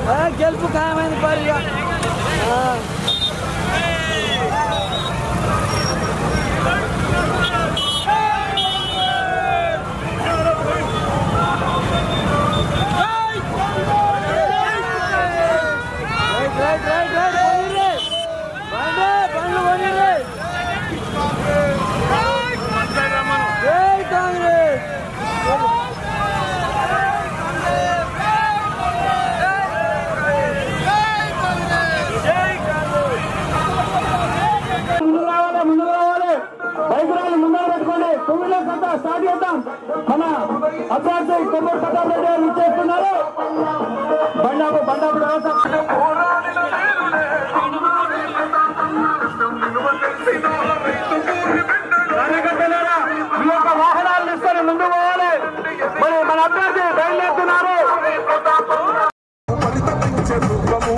గెలుపు ఖాయమైంది పరి రైట్ రైట్ రైట్ రైట్ కొనిర్రి బండి బండ్లు కొనిర్రి జై కాంగ్రెస్ ముందు రావాలి ముందు రావాలి బైక్ ర్యాలీ ముందర పెట్టుకోండి టూ వీలర్స్ అంతా స్టార్ట్ చేద్దాం మన అభ్యర్థి కొమ్మూరు ప్రతాప్ రెడ్డి గారు ఇచ్చేస్తున్నారు బండాపు బండాపు వ్యవస్థ కార్యకర్తలారా, మీ యొక్క వాహనాలు తీసుకొని ముందు పోవాలి మరి మన అభ్యర్థి బయలుదేరుతున్నారు పరితపించే రూపము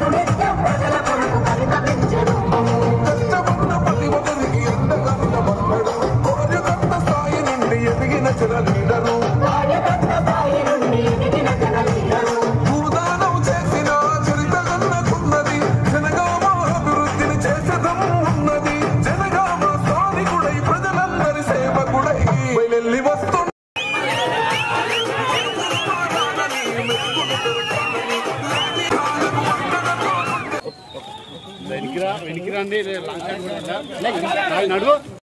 కష్టపడిన ప్రతి ఒక్కరికి ఎంతకన్నా పడ్డడు కోరికన్న స్థాయి నుండి ఎదిగిన చిర లీడరు భూదానం చేసిన చరిత కన్నకున్నది జనగామ అభివృద్ధిని చేసదం ఉన్నది జనగామ స్థానికుడై ప్రజలందరి సేవకుడై వెళ్ళి వస్తు వెనక్కిరా వెనక్కి రండి లాంగ్ సైడ్ కూడా ఉందా? లే, ఇంకా నడు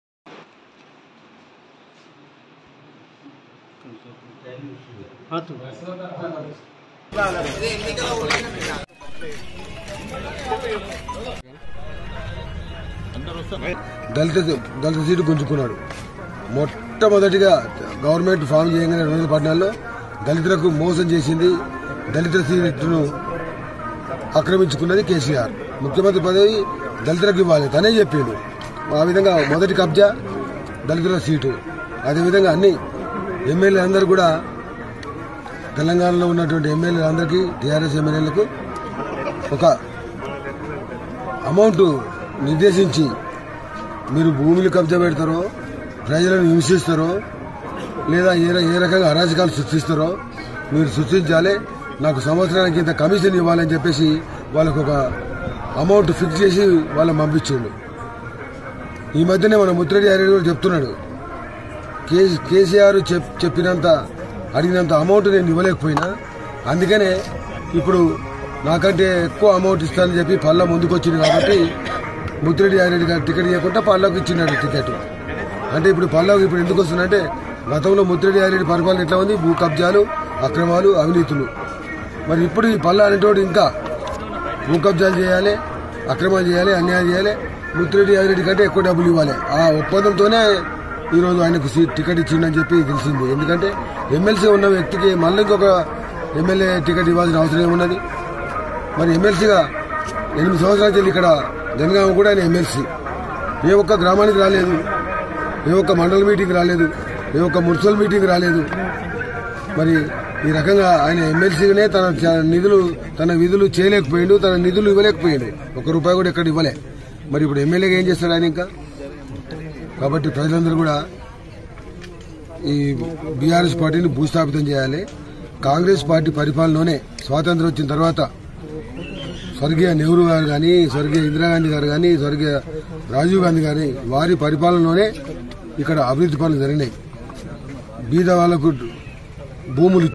దళిత దళిత సీటు గుంజుకున్నాడు మొట్టమొదటిగా గవర్నమెంట్ ఫామ్ చేయగానే రెండు వేల పద్నాలుగులో దళితులకు మోసం చేసింది దళిత సీటును ఆక్రమించుకున్నది కేసీఆర్ ముఖ్యమంత్రి పదవి దళితులకు ఇవ్వాలి తనే చెప్పిండు ఆ విధంగా మొదటి కబ్జా దళితుల సీటు అదేవిధంగా అన్ని ఎమ్మెల్యే అందరూ కూడా తెలంగాణలో ఉన్నటువంటి ఎమ్మెల్యేలు అందరికీ టీఆర్ఎస్ ఎమ్మెల్యేలకు ఒక అమౌంట్ నిర్దేశించి మీరు భూమిని కబ్జా పెడతారో ప్రజలను హింసిస్తారో లేదా ఏ ర- ఏ రకంగా అరాజకాలు సృష్టిస్తారో మీరు సృష్టించాలి నాకు సంవత్సరానికి ఇంత కమిషన్ ఇవ్వాలని చెప్పేసి వాళ్ళకు ఒక అమౌంట్ ఫిక్స్ చేసి వాళ్ళని పంపించిండు ఈ మధ్యనే మన ముత్రెడ్డి హరి కూడా చెప్తున్నాడు కే- కేసీఆర్ చెప్- చెప్పినంత అడిగినంత అమౌంట్ నేను ఇవ్వలేకపోయినా అందుకనే ఇప్పుడు నాకంటే ఎక్కువ అమౌంట్ ఇస్తానని చెప్పి పళ్ళ ముందుకు వచ్చింది కాబట్టి ముత్తిరెడ్డి యారెడ్డి గారు టికెట్ ఇవ్వకుండా పళ్ళకు ఇచ్చినాడు టికెట్ అంటే ఇప్పుడు పళ్ళకు ఇప్పుడు ఎందుకు వస్తుందంటే గతంలో ముత్తిరెడ్డి యారెడ్డి పరిపాలన ఎట్లా ఉంది భూ కబ్జాలు అక్రమాలు అవినీతులు మరి ఇప్పుడు ఈ పళ్ళ అనేటోడు ఇంకా భూ కబ్జాలు చేయాలి అక్రమాలు చేయాలి అన్యాయం చేయాలి ముత్తిరెడ్డి యాదరెడ్డి కంటే ఎక్కువ డబ్బులు ఇవ్వాలి ఆ ఒప్పందంతోనే ఈరోజు ఆయనకు సీట్ టికెట్ ఇచ్చిండని చెప్పి తెలిసింది ఎందుకంటే ఎమ్మెల్సీ ఉన్న వ్యక్తికి మళ్ళీ ఇంకొక ఎమ్మెల్యే టికెట్ ఇవ్వాల్సిన అవసరం ఏమున్నది మరి ఎమ్మెల్సీగా ఎనిమిది సంవత్సరాల నుంచి ఇక్కడ జనగామ కూడా ఆయన ఎమ్మెల్సీ ఏ ఒక్క గ్రామానికి రాలేదు ఏ ఒక్క మండల మీటింగ్ రాలేదు ఏ ఒక్క మున్సిపల్ మీటింగ్ రాలేదు మరి ఈ రకంగా ఆయన ఎమ్మెల్సీగానే తన చ- నిధులు తన విధులు చేయలేకపోయిండు తన నిధులు ఇవ్వలేకపోయిండు ఒక రూపాయి కూడా ఎక్కడ ఇవ్వలే మరి ఇప్పుడు ఎమ్మెల్యేగా ఏం చేస్తాడు ఆయన ఇంకా కాబట్టి ప్రజలందరూ కూడా ఈ బీఆర్ఎస్ పార్టీని భూస్థాపితం చేయాలి కాంగ్రెస్ పార్టీ పరిపాలనలోనే స్వాతంత్రం వచ్చిన తర్వాత స్వర్గీయ నెహ్రూ గారు కానీ స్వర్గీయ ఇందిరాగాంధీ గారు కానీ స్వర్గీయ రాజీవ్ గాంధీ గారి వారి పరిపాలనలోనే ఇక్కడ అభివృద్ధి పనులు జరిగినాయి బీద వాళ్లకు భూములు